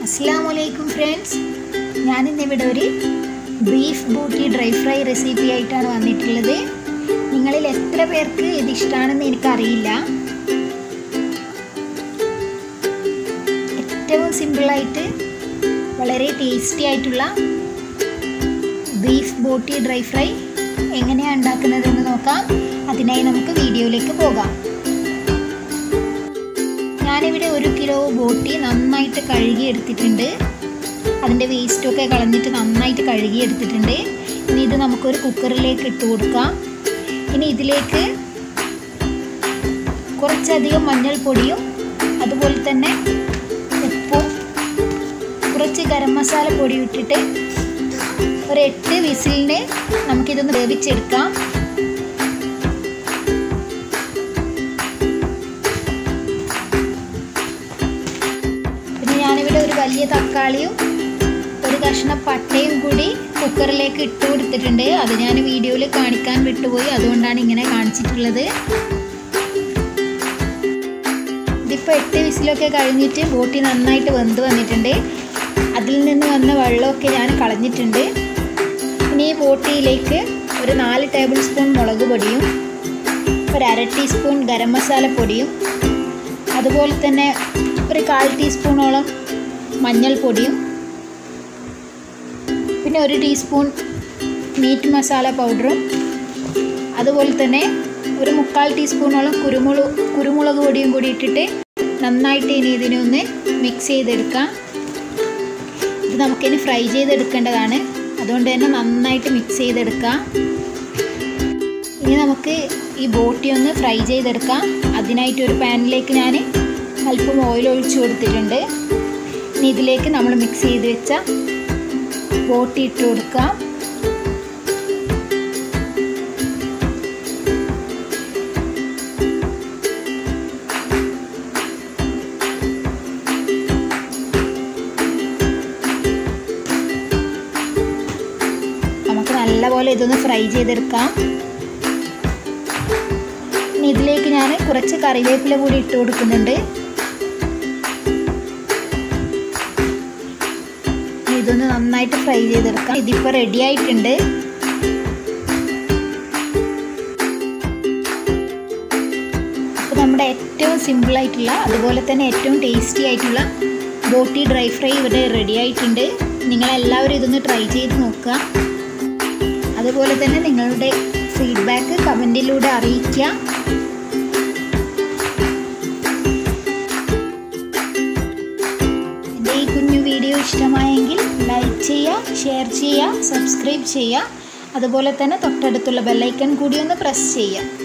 അസ്സാം വലൈക്കും ഫ്രണ്ട്സ് ഞാനിന്നിവിടെ ഒരു ബീഫ് ബൂട്ടി ഡ്രൈ ഫ്രൈ റെസിപ്പി ആയിട്ടാണ് വന്നിട്ടുള്ളത് നിങ്ങളിൽ എത്ര പേർക്ക് ഇത് ഇഷ്ടമാണെന്ന് എനിക്കറിയില്ല ഏറ്റവും സിമ്പിളായിട്ട് വളരെ ടേസ്റ്റി ആയിട്ടുള്ള ബീഫ് ബോട്ടി ഡ്രൈ ഫ്രൈ എങ്ങനെയാണ് ഉണ്ടാക്കുന്നതെന്ന് നോക്കാം അതിനായി നമുക്ക് വീഡിയോയിലേക്ക് പോകാം ഞാനിവിടെ ഒരു കിലോ ബോട്ടി നന്നായിട്ട് കഴുകി എടുത്തിട്ടുണ്ട് അതിൻ്റെ വേസ്റ്റൊക്കെ കളഞ്ഞിട്ട് നന്നായിട്ട് കഴുകി എടുത്തിട്ടുണ്ട് ഇനി ഇത് നമുക്കൊരു കുക്കറിലേക്ക് ഇട്ട് കൊടുക്കാം ഇനി ഇതിലേക്ക് കുറച്ചധികം മഞ്ഞൾപ്പൊടിയും അതുപോലെ തന്നെ ഉപ്പും കുറച്ച് ഗരം മസാല പൊടി ഇട്ടിട്ട് ഒരു എട്ട് വിസിലിന് നമുക്കിതൊന്ന് വേവിച്ചെടുക്കാം പിന്നെ ഞാനിവിടെ ഒരു വലിയ തക്കാളിയും ഒരു കഷ്ണം പട്ടയും കൂടി കുക്കറിലേക്ക് ഇട്ട് കൊടുത്തിട്ടുണ്ട് അത് ഞാൻ വീഡിയോയിൽ കാണിക്കാൻ വിട്ടുപോയി അതുകൊണ്ടാണ് ഇങ്ങനെ കാണിച്ചിട്ടുള്ളത് ഇതിപ്പോൾ എട്ട് വിസിലൊക്കെ കഴിഞ്ഞിട്ട് ബോട്ടി നന്നായിട്ട് വെന്ത് വന്നിട്ടുണ്ട് അതിൽ നിന്ന് വന്ന വെള്ളമൊക്കെ ഞാൻ കളഞ്ഞിട്ടുണ്ട് ഇനി ഈ ബോട്ടിയിലേക്ക് ഒരു നാല് ടേബിൾ സ്പൂൺ മുളക് പൊടിയും ഒരു അര ടീസ്പൂൺ ഗരം മസാല പൊടിയും അതുപോലെ തന്നെ ഒരു കാൽ ടീസ്പൂണോളം മഞ്ഞൾപ്പൊടിയും പിന്നെ ഒരു ടീസ്പൂൺ മീറ്റ് മസാല പൗഡറും അതുപോലെ തന്നെ ഒരു മുക്കാൽ ടീസ്പൂണോളം കുരുമുളക് കുരുമുളക് പൊടിയും കൂടി ഇട്ടിട്ട് നന്നായിട്ട് ഇനി ഇതിനെ ഒന്ന് മിക്സ് ചെയ്തെടുക്കാം ഇത് നമുക്കിനി ഫ്രൈ ചെയ്തെടുക്കേണ്ടതാണ് അതുകൊണ്ട് തന്നെ നന്നായിട്ട് മിക്സ് ചെയ്തെടുക്കാം ഇനി നമുക്ക് ഈ ബോട്ടി ഒന്ന് ഫ്രൈ ചെയ്തെടുക്കാം അതിനായിട്ട് ഒരു പാനിലേക്ക് ഞാൻ അല്പം ഓയിൽ ഒഴിച്ചു കൊടുത്തിട്ടുണ്ട് ഇനി ഇതിലേക്ക് നമ്മൾ മിക്സ് ചെയ്ത് വെച്ച ബോട്ടി ഇട്ട് കൊടുക്കാം നമുക്ക് നല്ലപോലെ ഇതൊന്ന് ഫ്രൈ ചെയ്തെടുക്കാം ഇനി ഇതിലേക്ക് ഞാൻ കുറച്ച് കറിവേപ്പില കൂടി ഇട്ട് കൊടുക്കുന്നുണ്ട് ഇതൊന്ന് നന്നായിട്ട് ഫ്രൈ ചെയ്തെടുക്കാം ഇതിപ്പോൾ റെഡി ആയിട്ടുണ്ട് അപ്പോൾ നമ്മുടെ ഏറ്റവും സിമ്പിളായിട്ടുള്ള അതുപോലെ തന്നെ ഏറ്റവും ടേസ്റ്റി ആയിട്ടുള്ള ബോട്ടി ഡ്രൈ ഫ്രൈ ഇവിടെ റെഡി ആയിട്ടുണ്ട് നിങ്ങളെല്ലാവരും ഇതൊന്ന് ട്രൈ ചെയ്ത് നോക്കുക അതുപോലെ തന്നെ നിങ്ങളുടെ ഫീഡ്ബാക്ക് കമൻറ്റിലൂടെ അറിയിക്കുക എൻ്റെ ഈ കുഞ്ഞു വീഡിയോ ഇഷ്ടമായെങ്കിൽ ലൈക്ക് ചെയ്യുക ഷെയർ ചെയ്യുക സബ്സ്ക്രൈബ് ചെയ്യുക അതുപോലെ തന്നെ തൊട്ടടുത്തുള്ള ബെല്ലൈക്കൺ കൂടി ഒന്ന് പ്രസ് ചെയ്യുക